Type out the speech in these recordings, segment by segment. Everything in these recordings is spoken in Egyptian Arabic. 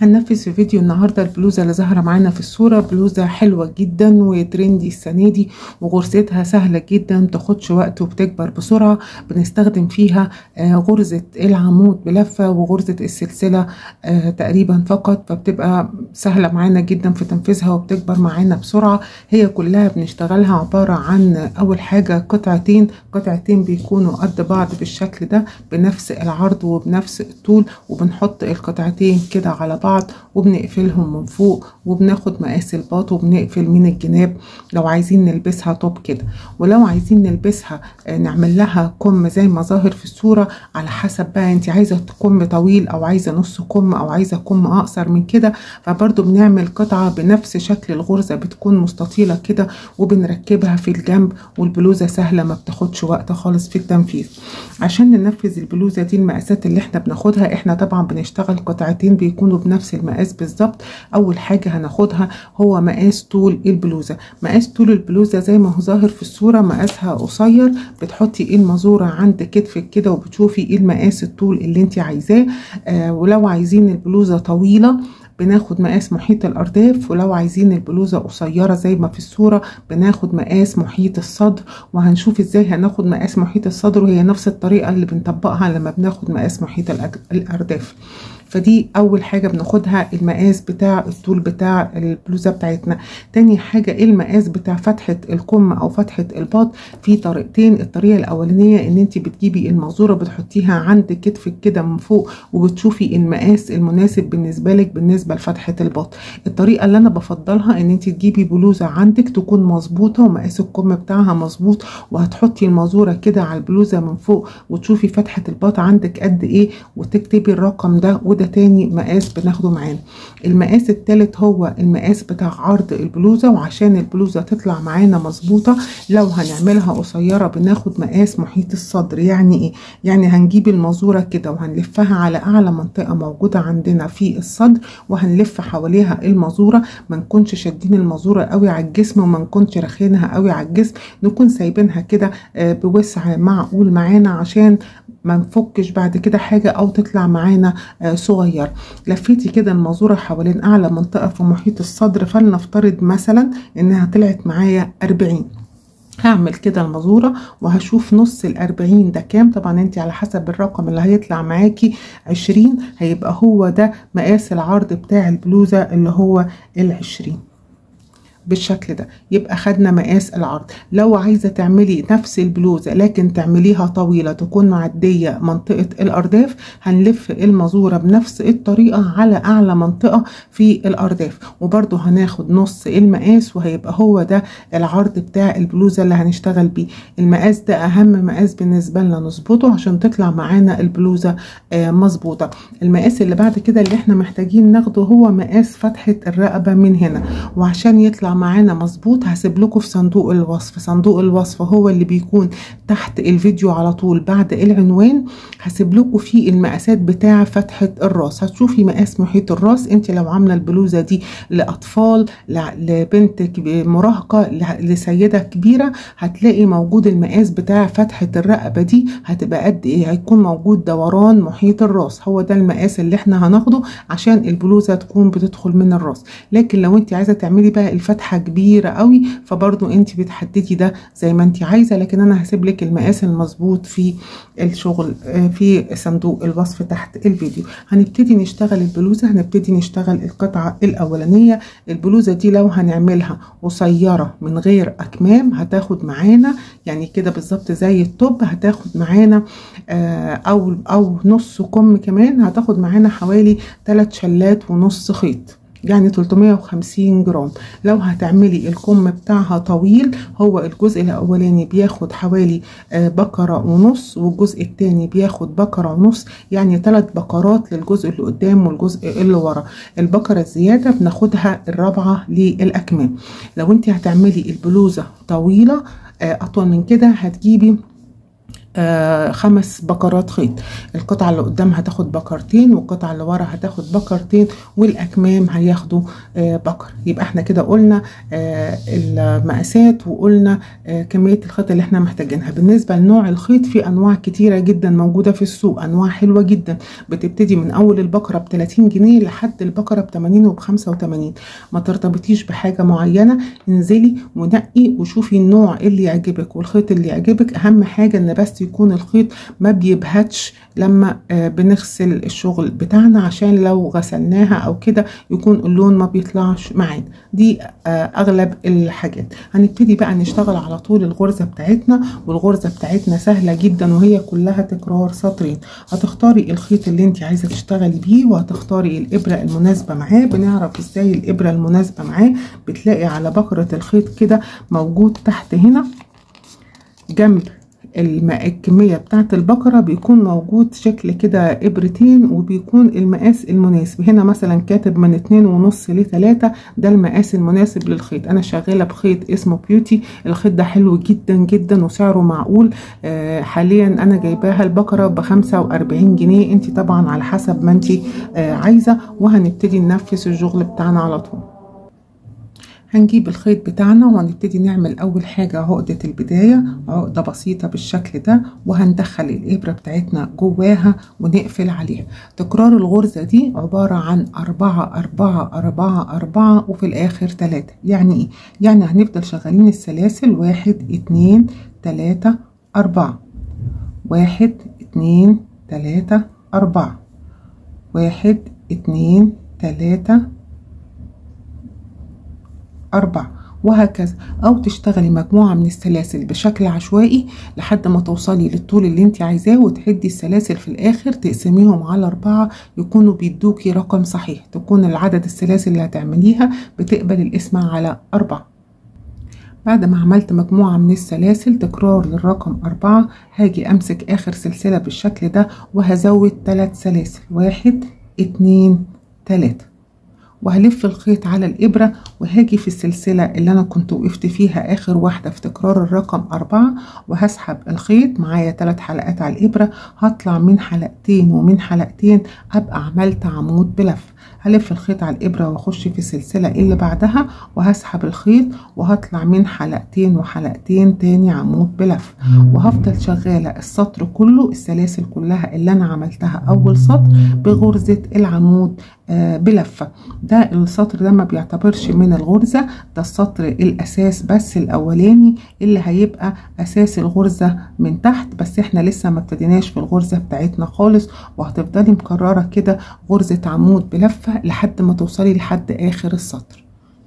هننفذ في فيديو النهاردة البلوزة اللي ظاهرة معانا في الصورة بلوزة حلوة جدا وترندي السنة دي وغرزتها سهلة جدا تاخدش وقت وبتكبر بسرعة بنستخدم فيها آه، غرزة العمود بلفة وغرزة السلسلة آه، تقريبا فقط فبتبقى سهلة معانا جدا في تنفيذها وبتكبر معانا بسرعة هي كلها بنشتغلها عبارة عن أول حاجة قطعتين قطعتين بيكونوا قد بعض بالشكل ده بنفس العرض وبنفس الطول وبنحط القطعتين كده على بعض وبنقفلهم من فوق وبناخد مقاس الباط وبنقفل من الجناب لو عايزين نلبسها توب كده ولو عايزين نلبسها آه، نعمل لها كم زي ما ظاهر في الصورة على حسب بقى انت عايزة كم طويل او عايزة نص كم او عايزة كم اقصر من كده فبرضو بنعمل قطعة بنفس شكل الغرزة بتكون مستطيلة كده وبنركبها في الجنب والبلوزة سهلة ما بتاخدش وقت خالص في التنفيذ عشان ننفذ البلوزة دي المقاسات اللي احنا بناخدها احنا طبعا بنشتغل قطعتين بيكونوا بنفس المقاس بالظبط اول حاجة هناخدها هو مقاس طول البلوزة مقاس طول البلوزة زي ما هو ظاهر في الصورة مقاسها قصير بتحطي المزورة عند كتفك كده وبتشوفي ايه المقاس الطول اللي انت عايزاه آه ولو عايزين البلوزة طويلة بناخد مقاس محيط الارداف ولو عايزين البلوزه قصيره زي ما في الصوره بناخد مقاس محيط الصدر وهنشوف ازاي هناخد مقاس محيط الصدر وهي نفس الطريقه اللي بنطبقها لما بناخد مقاس محيط الأج- الارداف فدي اول حاجه بناخدها المقاس بتاع الطول بتاع البلوزه بتاعتنا تاني حاجه المقاس بتاع فتحه الكم او فتحه الباط في طريقتين الطريقه الاولانيه ان انت بتجيبي المازوره بتحطيها عند كتفك كده من فوق وبتشوفي المقاس المناسب بالنسبه لك بالنسبه لفتحه الباط الطريقه اللي انا بفضلها ان انت تجيبي بلوزه عندك تكون مظبوطه ومقاس الكم بتاعها مظبوط وهتحطي المازوره كده على البلوزه من فوق وتشوفي فتحه الباط عندك قد ايه وتكتبي الرقم ده وده تاني مقاس بناخده معانا المقاس التالت هو المقاس بتاع عرض البلوزه وعشان البلوزه تطلع معانا مظبوطه لو هنعملها قصيره بناخد مقاس محيط الصدر يعني ايه يعني هنجيب المازوره كده وهنلفها على اعلى منطقه موجوده عندنا في الصدر وهنلف حواليها المازوره ما نكونش شادين المازوره قوي على الجسم وما نكونش رخينها قوي على الجسم نكون سايبينها كده آه، بوسع معقول معانا عشان ما نفكش بعد كده حاجة أو تطلع معانا آه، صغير لفيتي كده المازورة حوالين أعلى منطقة في محيط الصدر فلنفترض مثلا إنها طلعت معايا 40 هعمل كده المازورة وهشوف نص الأربعين ده كام طبعا انت على حسب الرقم اللي هيطلع معاكي عشرين هيبقى هو ده مقاس العرض بتاع البلوزة اللي هو العشرين بالشكل ده يبقى خدنا مقاس العرض لو عايزه تعملي نفس البلوزه لكن تعمليها طويله تكون معديه منطقه الارداف هنلف المازوره بنفس الطريقه على اعلى منطقه في الارداف وبرده هناخد نص المقاس وهيبقى هو ده العرض بتاع البلوزه اللي هنشتغل بيه المقاس ده اهم مقاس بالنسبه لنا نظبطه عشان تطلع معانا البلوزه آه، مظبوطه المقاس اللي بعد كده اللي احنا محتاجين ناخده هو مقاس فتحه الرقبه من هنا وعشان يطلع معانا مظبوط هسيب لكم في صندوق الوصف صندوق الوصف هو اللي بيكون تحت الفيديو على طول بعد العنوان هسيب لكم فيه المقاسات بتاع فتحه الراس هتشوفي مقاس محيط الراس انت لو عامله البلوزه دي لاطفال ل- لبنت كب- مراهقه ل- لسيده كبيره هتلاقي موجود المقاس بتاع فتحه الرقبه دي هتبقى قد ايه هيكون موجود دوران محيط الراس هو ده المقاس اللي احنا هناخده عشان البلوزه تكون بتدخل من الراس لكن لو انت عايزه تعملي بقى الفتحه كبيره قوي فبرضو انت بتحددي ده زي ما انت عايزه لكن انا هسيب لك المقاس المظبوط في الشغل آه، في صندوق الوصف تحت الفيديو هنبتدي نشتغل البلوزه هنبتدي نشتغل القطعه الاولانيه البلوزه دي لو هنعملها قصيره من غير اكمام هتاخد معانا يعني كده بالظبط زي التوب هتاخد معانا آه، او او نص كم كمان هتاخد معانا حوالي 3 شلات ونص خيط يعني 350 جرام لو هتعملي الكم بتاعها طويل هو الجزء الاولاني بياخد حوالي آه، بكرة ونص والجزء التاني بياخد بكرة ونص يعني ثلاث بكرات للجزء اللي قدام والجزء اللي ورا البكرة الزيادة بناخدها الرابعة للأكمام لو انت هتعملي البلوزة طويلة آه، أطول من كده هتجيبي آه خمس بكرات خيط القطعة اللي قدام هتاخد بكرتين والقطعة اللي ورا هتاخد بكرتين والأكمام هياخدوا آه بكر يبقى احنا كده قلنا آه المقاسات وقلنا آه كمية الخيط اللي احنا محتاجينها بالنسبة لنوع الخيط في أنواع كتيرة جدا موجودة في السوق أنواع حلوة جدا بتبتدي من أول البكرة ب 30 جنيه لحد البكرة ب 80 وب 85 ما ترتبطيش بحاجة معينة انزلي ونقي وشوفي النوع اللي يعجبك والخيط اللي يعجبك أهم حاجة إن بس يكون الخيط ما بيبهتش لما بنغسل الشغل بتاعنا عشان لو غسلناها او كده يكون اللون ما بيطلعش معانا دي اغلب الحاجات هنبتدي بقى نشتغل على طول الغرزة بتاعتنا والغرزة بتاعتنا سهلة جدا وهي كلها تكرار سطرين هتختاري الخيط اللي انت عايزة تشتغلي بيه وهتختاري الابرة المناسبة معاه بنعرف ازاي الابرة المناسبة معاه بتلاقي على بكرة الخيط كده موجود تحت هنا جنب الكمية بتاعة البقرة بيكون موجود شكل كده ابرتين وبيكون المقاس المناسب هنا مثلا كاتب من اتنين ونص لتلاتة ده المقاس المناسب للخيط انا شغالة بخيط اسمه بيوتي الخيط ده حلو جدا جدا وسعره معقول آه حاليا انا جايباها البقرة بخمسة واربعين جنيه انت طبعا على حسب ما انت آه عايزة وهنبتدي ننفذ الشغل بتاعنا على طول هنجيب الخيط بتاعنا وهنبتدي نعمل اول حاجة عقدة البداية عقدة بسيطة بالشكل ده وهندخل الابرة بتاعتنا جواها ونقفل عليها تكرار الغرزة دي عبارة عن أربعة أربعة أربعة أربعة وفي الآخر تلاتة يعني ايه؟ يعني هنفضل شغالين السلاسل واحد اتنين تلاتة أربعة واحد اتنين تلاتة أربعة واحد اتنين تلاتة أربعة وهكذا أو تشتغلي مجموعة من السلاسل بشكل عشوائي لحد ما توصلي للطول اللي انت عايزاه وتعدي السلاسل في الآخر تقسميهم على أربعة يكونوا بيدوكي رقم صحيح تكون العدد السلاسل اللي هتعمليها بتقبل الاسم على أربعة بعد ما عملت مجموعة من السلاسل تكرار للرقم أربعة هاجي أمسك آخر سلسلة بالشكل ده وهزود ثلاث سلاسل واحد اتنين تلاتة وهلف الخيط على الإبرة وهاجي في السلسلة اللي أنا كنت وقفت فيها آخر واحدة في تكرار الرقم أربعة وهسحب الخيط معايا ثلاث حلقات على الإبرة هطلع من حلقتين ومن حلقتين أبقى عملت عمود بلف هلف الخيط على الإبرة وأخش في السلسلة اللي بعدها وهسحب الخيط وهطلع من حلقتين وحلقتين تاني عمود بلف وهفضل شغالة السطر كله السلاسل كلها اللي أنا عملتها أول سطر بغرزة العمود آه بلفة ده السطر ده ما بيعتبرش من الغرزة ده السطر الأساس بس الأولاني اللي هيبقى أساس الغرزة من تحت بس احنا لسه ما ابتديناش في الغرزة بتاعتنا خالص وهتفضلي مكررة كده غرزة عمود بلفة لحد ما توصلي لحد آخر السطر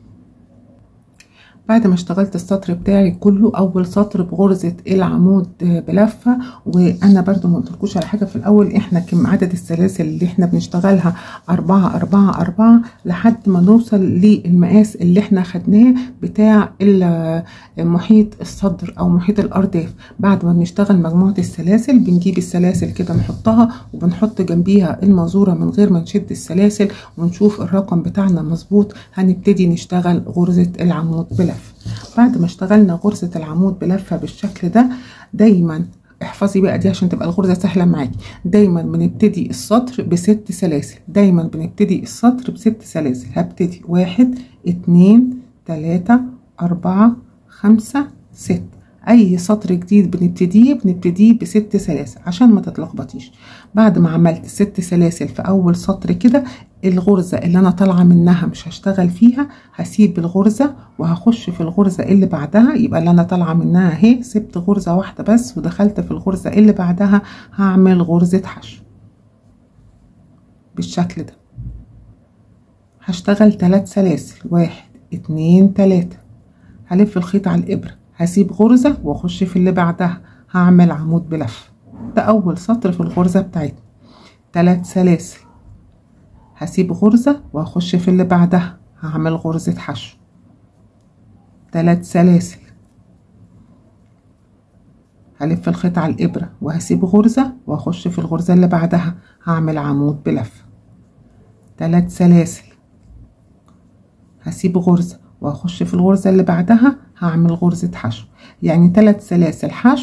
بعد ما اشتغلت السطر بتاعي كله اول سطر بغرزة العمود بلفة وانا برضو ما قلتلكوش على حاجة في الاول احنا كم عدد السلاسل اللي احنا بنشتغلها اربعة اربعة اربعة لحد ما نوصل للمقاس اللي احنا خدناه بتاع محيط الصدر او محيط الارداف بعد ما بنشتغل مجموعة السلاسل بنجيب السلاسل كده نحطها وبنحط جنبيها المازورة من غير ما نشد السلاسل ونشوف الرقم بتاعنا مظبوط هنبتدي نشتغل غرزة العمود بلفة بعد ما اشتغلنا غرزة العمود بلفة بالشكل ده دايما احفظي بقى دي عشان تبقى الغرزة سهلة معاكي دايما بنبتدي السطر بست سلاسل دايما بنبتدي السطر بست سلاسل هبتدي واحد اتنين تلاتة اربعة خمسة ست اي سطر جديد بنبتديه بنبتديه بست سلاسل عشان ما تتلخبطيش بعد ما عملت ست سلاسل في اول سطر كده الغرزة اللي انا طالعة منها مش هشتغل فيها هسيب الغرزة وهخش في الغرزة اللي بعدها يبقى اللي انا طالعة منها اهي سبت غرزة واحدة بس ودخلت في الغرزة اللي بعدها هعمل غرزة حشو بالشكل ده هشتغل ثلاث سلاسل واحد اتنين تلاتة هلف الخيط على الابرة هسيب غرزة واخش في اللي بعدها هعمل عمود بلف ده اول سطر في الغرزة بتاعتنا تلات سلاسل هسيب غرزة واخش في اللي بعدها هعمل غرزة حشو تلات سلاسل هلف الخيط على الإبرة وهسيب غرزة واخش في الغرزة اللي بعدها هعمل عمود بلف تلات سلاسل هسيب غرزة واخش في الغرزة اللي بعدها هعمل غرزة حشو يعني تلات سلاسل حشو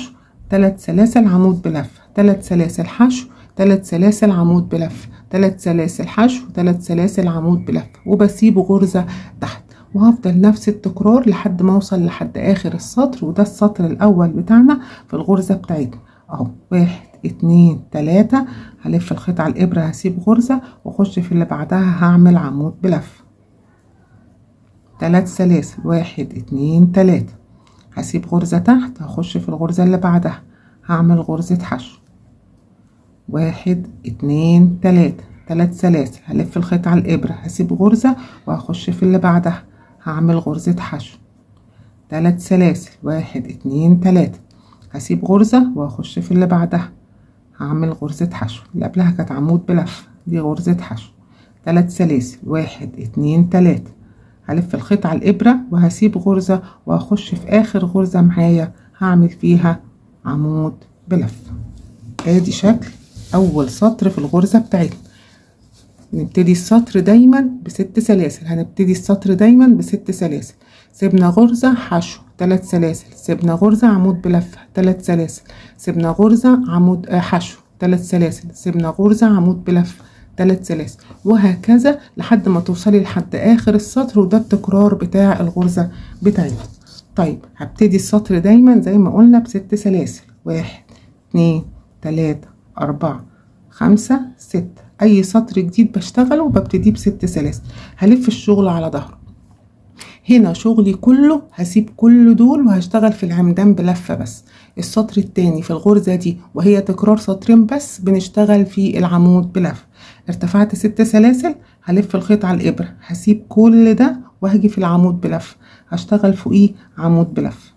ثلاث سلاسل عمود بلفة ثلاث سلاسل حشو ثلاث سلاسل عمود بلفة ثلاث سلاسل حشو ثلاث سلاسل عمود بلفة وبسيب غرزة تحت وهفضل نفس التكرار لحد ما اوصل لحد اخر السطر وده السطر الاول بتاعنا في الغرزة بتاعتنا اهو واحد اتنين تلاتة هلف الخيط على الابرة هسيب غرزة واخش في اللي بعدها هعمل عمود بلف تلات سلاسل واحد اتنين تلاتة هسيب غرزة تحت هخش في الغرزة اللي بعدها هعمل غرزة حشو واحد اتنين تلاتة تلات سلاسل هلف الخيط على الإبرة هسيب غرزة وهخش في اللي بعدها هعمل غرزة حشو تلات سلاسل واحد اتنين تلاتة هسيب غرزة وهخش في اللي بعدها هعمل غرزة حشو اللي قبلها كانت عمود بلف دي غرزة حشو تلات سلاسل واحد اتنين تلاتة هلف الخيط على الإبرة وهسيب غرزة وهخش في آخر غرزة معايا هعمل فيها عمود بلف ادي شكل أول سطر في الغرزة بتاعتنا نبتدي السطر دايما بست سلاسل هنبتدي السطر دايما بست سلاسل سيبنا غرزة حشو تلات سلاسل سيبنا غرزة عمود بلفة تلات سلاسل سيبنا غرزة عمود حشو تلات سلاسل سيبنا غرزة عمود بلفة تلات سلاسل وهكذا لحد ما توصلي لحد اخر السطر وده التكرار بتاع الغرزة بتاعتنا طيب هبتدي السطر دايما زي ما قلنا بست سلاسل واحد اتنين تلاتة اربعة خمسة ستة اي سطر جديد بشتغله ببتديه بست سلاسل هلف الشغل على ظهره هنا شغلي كله هسيب كل دول وهشتغل في العمدان بلفة بس السطر التاني في الغرزة دي وهي تكرار سطرين بس بنشتغل في العمود بلفة ارتفعت ست سلاسل هلف الخيط على الإبرة هسيب كل ده وهجي في العمود بلف هشتغل فوقيه عمود بلف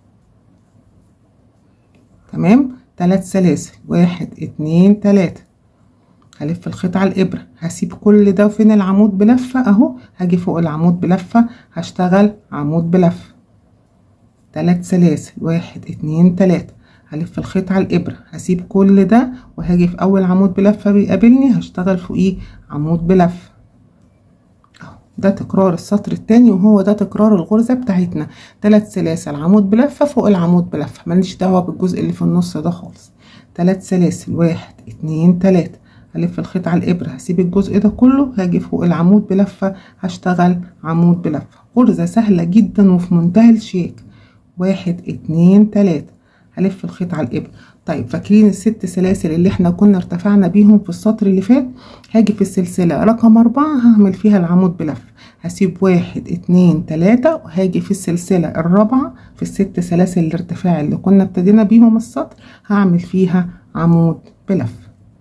تمام تلات سلاسل واحد اتنين تلاتة هلف الخيط على الإبرة هسيب كل ده فين العمود بلفة أهو هاجي فوق العمود بلفة هشتغل عمود بلفة تلات سلاسل واحد اتنين تلاتة هلف الخيط على الإبرة هسيب كل ده وهاجي في أول عمود بلفة بيقابلني هشتغل فوقيه عمود بلفة أهو ده تكرار السطر التاني وهو ده تكرار الغرزة بتاعتنا تلات سلاسل عمود بلفة فوق العمود بلفة ماليش دعوة بالجزء اللي في النص ده خالص تلات سلاسل واحد اتنين تلاتة هلف الخيط على الإبرة هسيب الجزء ده كله هاجي فوق العمود بلفة هشتغل عمود بلفة غرزة سهلة جدا وفي منتهى الشيك واحد اتنين تلاتة هلف الخيط على الإبرة طيب فاكرين الست سلاسل اللي احنا كنا ارتفعنا بيهم في السطر اللي فات هاجي في السلسلة رقم أربعة هعمل فيها العمود بلف هسيب واحد اتنين تلاتة وهاجي في السلسلة الرابعة في الست سلاسل الارتفاع اللي كنا ابتدينا بيهم السطر هعمل فيها عمود بلف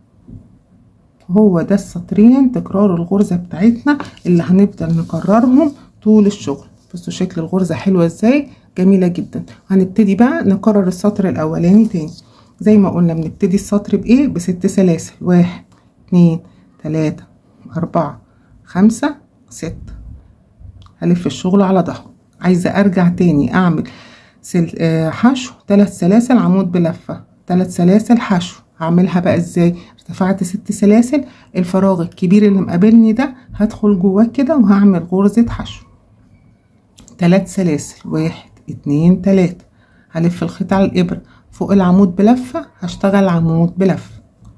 هو ده السطرين تكرار الغرزة بتاعتنا اللي هنفضل نكررهم طول الشغل بصوا شكل الغرزة حلوة ازاي جميلة جدا هنبتدي بقى نكرر السطر الاولاني تاني زي ما قلنا بنبتدي السطر بايه بست سلاسل واحد اتنين تلاتة اربعة خمسة ستة هلف الشغل على ظهره عايزة ارجع تاني اعمل سل... آه حشو تلات سلاسل عمود بلفة تلات سلاسل حشو هعملها بقى ازاي ارتفعت ست سلاسل الفراغ الكبير اللي مقابلني ده هدخل جواه كده وهعمل غرزة حشو تلات سلاسل واحد اتنين تلاتة هلف الخيط على الإبرة فوق العمود بلفة هشتغل عمود بلفة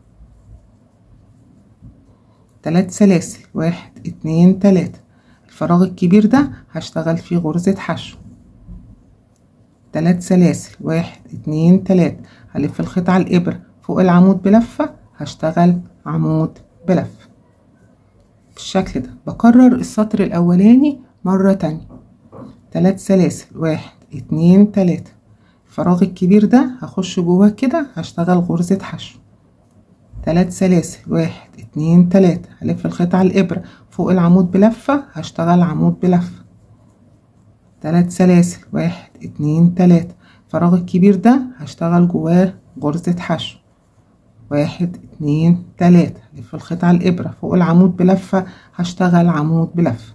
تلات سلاسل واحد اتنين تلاتة الفراغ الكبير ده هشتغل فيه غرزة حشو تلات سلاسل واحد اتنين تلاتة هلف الخيط على الإبرة فوق العمود بلفة هشتغل عمود بلفة بالشكل ده بكرر السطر الأولاني مرة تانية تلات سلاسل واحد اتنين تلاتة الفراغ الكبير ده هخش جواه كده هشتغل غرزة حشو تلات سلاسل واحد اتنين تلاتة هلف الخيط على الإبرة فوق العمود بلفة هشتغل عمود بلفة تلات سلاسل واحد اتنين تلاتة الفراغ الكبير ده هشتغل جواه غرزة حشو واحد اتنين تلاتة لف الخيط على الإبرة فوق العمود بلفة هشتغل عمود بلفة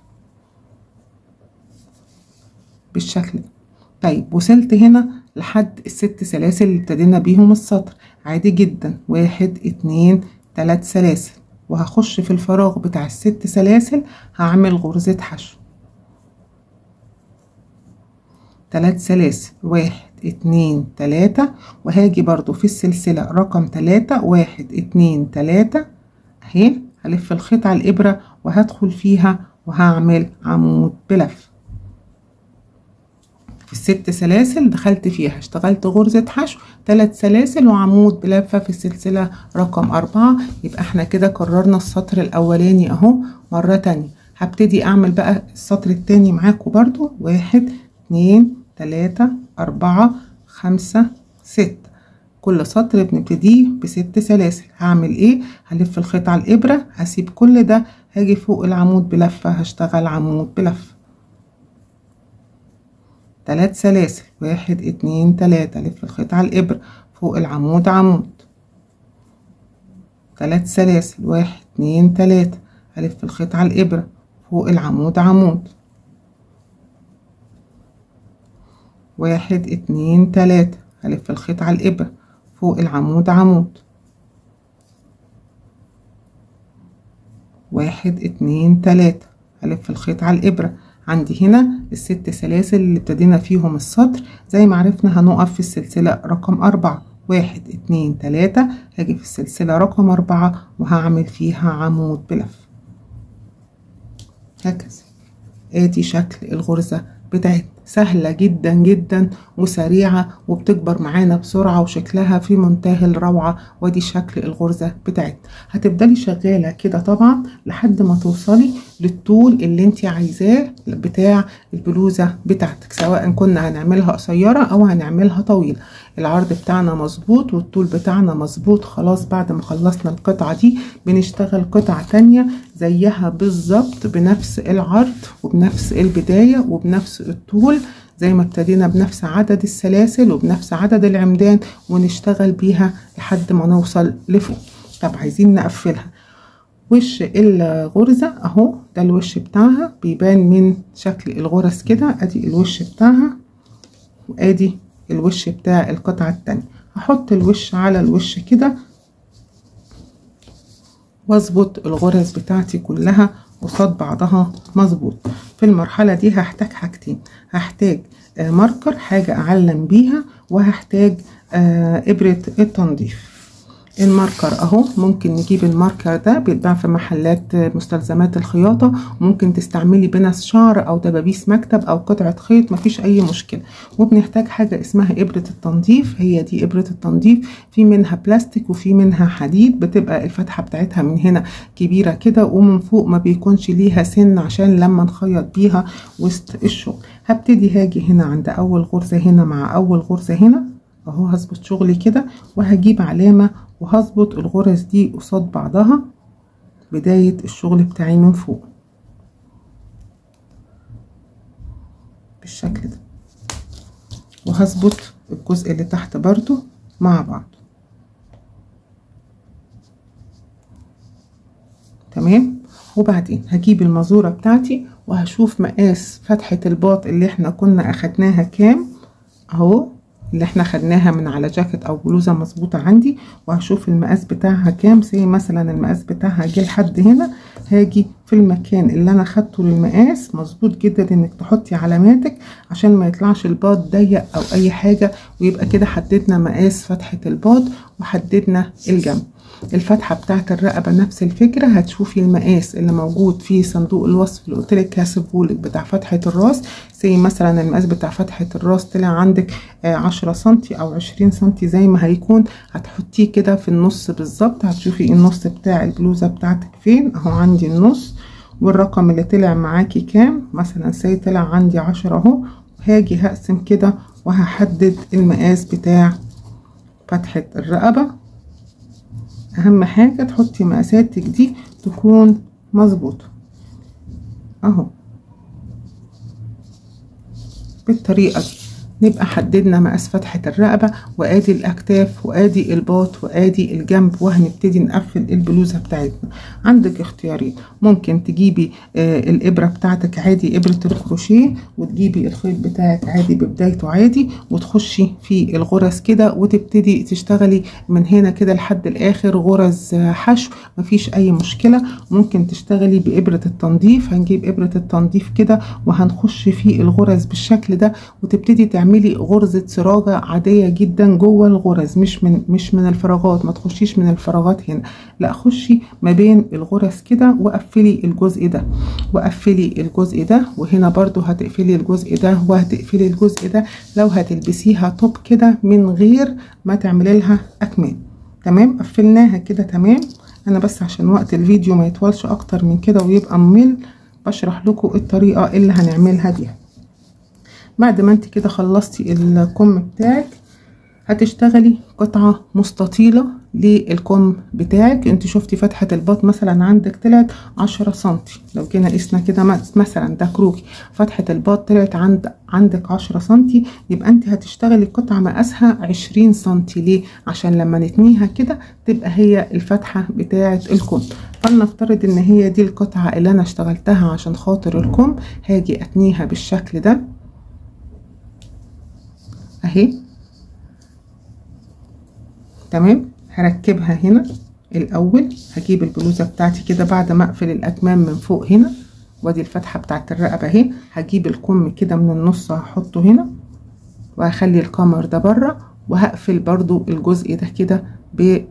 بالشكل ده طيب وصلت هنا لحد الست سلاسل اللي ابتدينا بيهم السطر عادي جدا واحد اتنين تلات سلاسل وهخش في الفراغ بتاع الست سلاسل هعمل غرزة حشو تلات سلاسل واحد اتنين تلاتة وهاجي برضو في السلسلة رقم تلاتة واحد اتنين تلاتة اهي هلف الخيط على الإبرة وهدخل فيها وهعمل عمود بلف في الست سلاسل دخلت فيها اشتغلت غرزة حشو تلات سلاسل وعمود بلفة في السلسلة رقم أربعة يبقى احنا كده كررنا السطر الأولاني أهو مرة تانية هبتدي أعمل بقى السطر التاني معاكم برضو واحد اتنين تلاتة أربعة خمسة ستة كل سطر بنبتديه بست سلاسل هعمل ايه هلف الخيط على الإبرة هسيب كل ده هاجي فوق العمود بلفة هشتغل عمود بلفة تلات سلاسل واحد اتنين تلاتة لف الخيط على الإبرة فوق العمود عمود تلات سلاسل واحد اتنين تلاتة هلف الخيط على الإبرة فوق العمود عمود واحد اتنين تلاتة هلف الخيط على الإبرة فوق العمود عمود واحد اتنين تلاتة هلف الخيط على الإبرة عندي هنا الست سلاسل اللي ابتدينا فيهم السطر زي ما عرفنا هنقف في السلسلة رقم أربعة واحد اتنين تلاتة هاجي في السلسلة رقم أربعة وهعمل فيها عمود بلف هكذا ادي شكل الغرزة بتاعتنا سهلة جدا جدا وسريعة وبتكبر معانا بسرعة وشكلها في منتهى الروعة ودي شكل الغرزة بتاعتنا هتفضلي شغالة كده طبعا لحد ما توصلي للطول اللي انت عايزاه بتاع البلوزة بتاعتك سواء كنا هنعملها قصيرة او هنعملها طويلة العرض بتاعنا مظبوط والطول بتاعنا مظبوط خلاص بعد ما خلصنا القطعة دي بنشتغل قطعة تانية زيها بالظبط بنفس العرض وبنفس البداية وبنفس الطول زي ما ابتدينا بنفس عدد السلاسل وبنفس عدد العمدان ونشتغل بيها لحد ما نوصل لفوق طب عايزين نقفلها وش الغرزة اهو ده الوش بتاعها بيبان من شكل الغرز كده ادي الوش بتاعها وادي الوش بتاع القطعة التانية هحط الوش على الوش كده واظبط الغرز بتاعتي كلها قصاد بعضها مظبوط في المرحلة دي هحتاج حاجتين هحتاج آه ماركر حاجة أعلم بيها وهحتاج آه إبرة التنظيف الماركر اهو ممكن نجيب الماركر ده بيتباع في محلات مستلزمات الخياطة ممكن تستعملي بنس شعر او دبابيس مكتب او قطعة خيط مفيش اي مشكلة وبنحتاج حاجة اسمها ابرة التنظيف هي دي ابرة التنظيف في منها بلاستيك وفي منها حديد بتبقى الفتحة بتاعتها من هنا كبيرة كده ومن فوق ما بيكونش ليها سن عشان لما نخيط بيها وسط الشغل هبتدي هاجي هنا عند اول غرزة هنا مع اول غرزة هنا اهو هظبط شغلي كده وهجيب علامة وهظبط الغرز دي قصاد بعضها بداية الشغل بتاعي من فوق بالشكل ده وهظبط الجزء اللي تحت برضو مع بعض تمام وبعدين هجيب المزورة بتاعتي وهشوف مقاس فتحة الباط اللي احنا كنا اخدناها كام اهو اللي احنا خدناها من على جاكيت او بلوزه مظبوطه عندي وهشوف المقاس بتاعها كام زي مثلا المقاس بتاعها جه لحد هنا هاجي في المكان اللي انا خدته للمقاس مظبوط جدا انك تحطي علاماتك عشان ما يطلعش الباط ضيق او اي حاجه ويبقى كده حددنا مقاس فتحه الباط وحددنا الجنب الفتحة بتاعت الرقبة نفس الفكرة هتشوفي المقاس اللي موجود في صندوق الوصف اللي قلتلك هسيبهولك بتاع فتحة الراس زي مثلا المقاس بتاع فتحة الراس طلع عندك عشرة سنتي او عشرين سنتي زي ما هيكون هتحطيه كده في النص بالظبط هتشوفي النص بتاع البلوزة بتاعتك فين اهو عندي النص والرقم اللي طلع معاكي كام مثلا سي طلع عندي عشرة اهو هاجي هقسم كده وهحدد المقاس بتاع فتحة الرقبة اهم حاجة تحطي مقاساتك دي تكون مظبوطة اهو بالطريقة دي نبقى حددنا مقاس فتحة الرقبة وادي الاكتاف وادي الباط وادي الجنب وهنبتدي نقفل البلوزة بتاعتنا عندك اختيارين ممكن تجيبي آه الابرة بتاعتك عادي ابرة الكروشيه وتجيبي الخيط بتاعك عادي ببدايته عادي وتخشي في الغرز كده وتبتدي تشتغلي من هنا كده لحد الاخر غرز حشو مفيش اي مشكلة ممكن تشتغلي بابرة التنظيف هنجيب ابرة التنظيف كده وهنخش في الغرز بالشكل ده وتبتدي تعملي غرزة سراجة عادية جدا جوه الغرز مش من مش من الفراغات ما تخشيش من الفراغات هنا لا خشي ما بين الغرز كده وقفلي الجزء ده وقفلي الجزء ده وهنا برضو هتقفلي الجزء ده وهتقفلي الجزء ده لو هتلبسيها توب كده من غير ما تعملي لها اكمام تمام قفلناها كده تمام انا بس عشان وقت الفيديو ما يطولش اكتر من كده ويبقى ممل بشرح لكم الطريقة اللي هنعملها بيها بعد ما انت كده خلصتي الكم بتاعك هتشتغلي قطعة مستطيلة للكم بتاعك انت شفتي فتحة الباط مثلا عندك طلعت عشرة سنتي لو جينا قسنا كده مثلا ده كروكي فتحة الباط طلعت عند عندك عشرة سنتي يبقى انت هتشتغلي قطعة مقاسها عشرين سنتي ليه عشان لما نتنيها كده تبقى هي الفتحة بتاعة الكم فلنفترض ان هي دي القطعة اللي انا اشتغلتها عشان خاطر الكم هاجي اتنيها بالشكل ده اهي تمام هركبها هنا الاول هجيب البلوزه بتاعتي كده بعد ما اقفل الاكمام من فوق هنا وادي الفتحه بتاعت الرقبه اهي هجيب الكم كده من النص هحطه هنا وهخلي القمر ده بره وهقفل برضو الجزء ده كده ب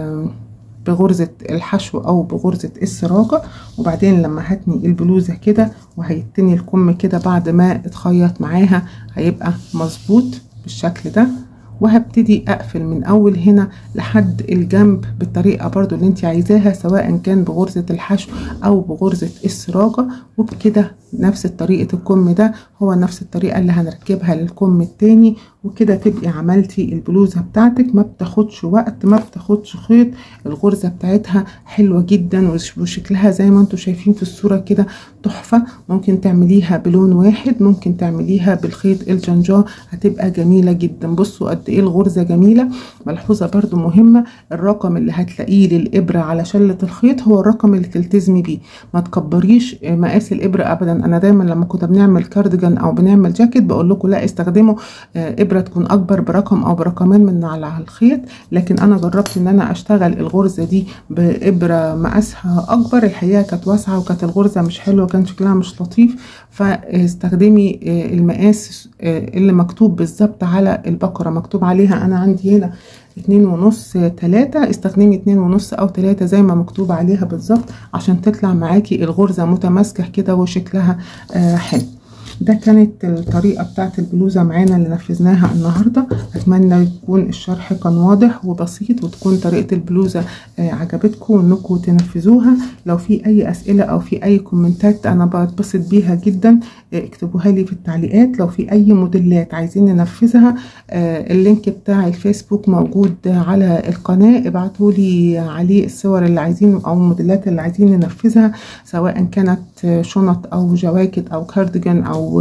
بغرزة الحشو او بغرزة السراجة وبعدين لما هتني البلوزة كده وهيتني الكم كده بعد ما اتخيط معاها هيبقى مظبوط بالشكل ده وهبتدي اقفل من اول هنا لحد الجنب بالطريقه برضو اللي انت عايزاها سواء كان بغرزه الحشو او بغرزه السراجه وبكده نفس طريقه الكم ده هو نفس الطريقه اللي هنركبها للكم التاني وكده تبقي عملتي البلوزه بتاعتك ما بتاخدش وقت ما بتاخدش خيط الغرزه بتاعتها حلوه جدا وشكلها زي ما انتم شايفين في الصوره كده تحفه ممكن تعمليها بلون واحد ممكن تعمليها بالخيط الجنجاه هتبقى جميله جدا بصوا قد ايه الغرزه جميله ملحوظه برضو مهمه الرقم اللي هتلاقيه للابره على شله الخيط هو الرقم اللي تلتزمي بيه ما تكبريش مقاس الابره ابدا انا دايما لما كنا بنعمل كارديجان او بنعمل جاكيت بقول لكم لا استخدموا ابره تكون اكبر برقم او برقمين من على الخيط لكن انا جربت ان انا اشتغل الغرزه دي بابره مقاسها اكبر الحقيقه كانت واسعه وكانت الغرزه مش حلوه كان شكلها مش لطيف فاستخدمي المقاس اللي مكتوب بالظبط على البقره مكتوب عليها انا عندي هنا اتنين ونص تلاتة استخدمي اتنين ونص او تلاتة زي ما مكتوب عليها بالظبط عشان تطلع معاكي الغرزة متماسكة كده وشكلها آه حلو ده كانت الطريقة بتاعت البلوزة معانا اللي نفذناها النهاردة أتمنى يكون الشرح كان واضح وبسيط وتكون طريقة البلوزة آه عجبتكم وانكم تنفذوها لو في أي أسئلة أو في أي كومنتات أنا بتبسط بيها جدا آه اكتبوها لي في التعليقات لو في أي موديلات عايزين ننفذها آه اللينك بتاع الفيسبوك موجود على القناة ابعتوا لي عليه الصور اللي عايزين أو الموديلات اللي عايزين ننفذها سواء كانت شنط أو جواكت أو كارديجان أو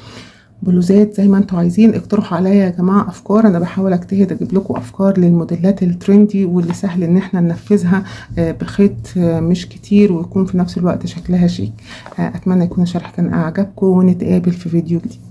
بلوزات زي ما انتوا عايزين اقترحوا عليا يا جماعه افكار انا بحاول اجتهد اجيب لكم افكار للموديلات الترندي واللي سهل ان احنا ننفذها بخيط مش كتير ويكون في نفس الوقت شكلها شيك اتمنى يكون الشرح كان اعجبكم ونتقابل في فيديو جديد